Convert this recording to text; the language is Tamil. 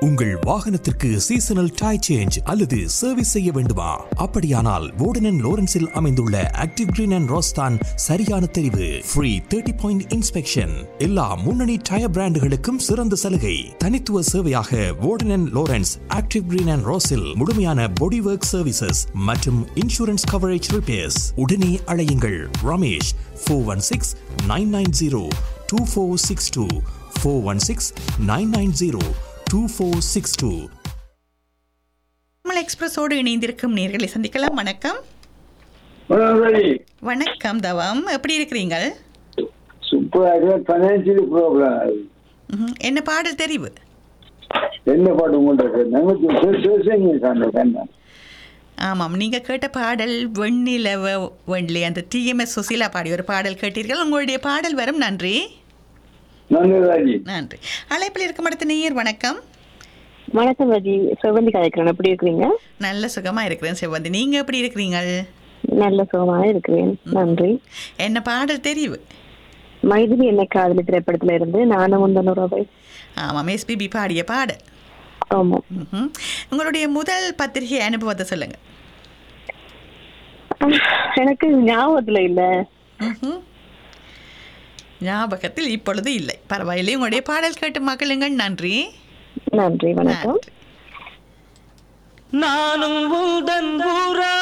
உங்கள் வாகனத்திற்கு சீசனல் டை சேஞ்ச் அல்லது சர்வீஸ் செய்ய வேண்டுமா அப்படியானால் வோர்டன் லோரன்ஸில் அமைந்துள்ள ஆக்டிவ் கிரீன் அண்ட் ரோஸ்தான் சரியான தெரிவு ஃப்ரீ தேர்ட்டி பாயிண்ட் இன்ஸ்பெக்ஷன் எல்லா முன்னணி டயர் பிராண்டுகளுக்கும் சிறந்த சலுகை தனித்துவ சேவையாக வோர்டன் லோரன்ஸ் ஆக்டிவ் கிரீன் அண்ட் ரோஸில் முழுமையான பாடி ஒர்க் சர்வீசஸ் மற்றும் இன்சூரன்ஸ் கவரேஜ் ரிப்பேர்ஸ் உடனே அழையுங்கள் Ramesh four one six nine nine zero two four six two four one six nine nine zero two four six two Tamil எக்ஸ்பிரஸோடு இணைந்திருக்கும் நேர்களை சந்திக்கலாம் வணக்கம் வணக்கம் வணக்கம் தவம் எப்படி இருக்கிறீங்கள் சூப்பராக ஃபைனான்சியல் ப்ராப்ளம் ம்ஹும். என்ன பாடல் தெரிவு என்ன பாட்டு உங்களுக்கு நமக்கு பேசுங்க சாமி கண்ணா ஆமாம் நீங்கள் கேட்ட பாடல் வெண்ணிலவ வெள்ளி அந்த டிஎம்எஸ் சுசீலா பாடி ஒரு பாடல் கேட்டீர்கள் உங்களுடைய பாடல் வரும் நன்றி நன்றி ராஜி நன்றி அழைப்பில் இருக்கும் அடுத்த நேயர் வணக்கம் வணக்கம் ரஜி செவ்வந்தி கதைக்கிறேன் எப்படி இருக்கிறீங்க நல்ல சுகமா இருக்கிறேன் செவ்வந்தி நீங்க எப்படி இருக்கிறீங்கள் நல்ல சுகமாக இருக்கிறேன் நன்றி என்ன பாடல் தெரிவு மைதிலி என்ன காதலி திரைப்படத்துல இருந்து நானும் முந்தன் உறவை ஆமாம் எஸ்பிபி பாடிய பாடல் ஆமா ம்ஹும். உங்களுடைய முதல் பத்திரிகை அனுபவத்தை சொல்லுங்க அஹ், எனக்கு ஞாபகத்துல இல்ல ம்ஹும். ஞாபகத்தில் இப்பொழுது இல்லை பரவாயில்லை உங்களுடைய பாடல் கேட்டு மகிழுங்கள் நன்றி நன்றி வணக்கம் நன்றி நானும் உந்தன் ஊரா